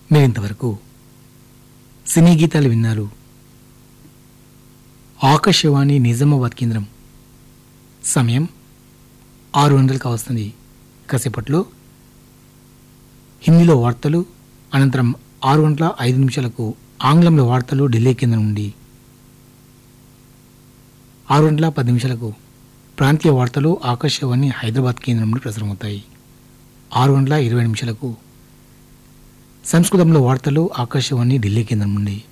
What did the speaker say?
మీరింతవరకు సినీ గీతాలు విన్నారు ఆకాశవాణి నిజామాబాద్ కేంద్రం సమయం ఆరు గంటలకు వస్తుంది కాసేపట్లో హిందీలో వార్తలు అనంతరం ఆరు గంటల ఐదు నిమిషాలకు ఆంగ్లంలో వార్తలు ఢిల్లీ కేంద్రం నుండి ఆరు గంటల పది నిమిషాలకు ప్రాంతీయ వార్తలు ఆకాశవాణి హైదరాబాద్ కేంద్రం నుండి ప్రసారమవుతాయి ఆరు గంటల ఇరవై నిమిషాలకు సంస్కృతంలో వార్తలు ఆకాశవాణి ఢిల్లీ కేంద్రం నుండి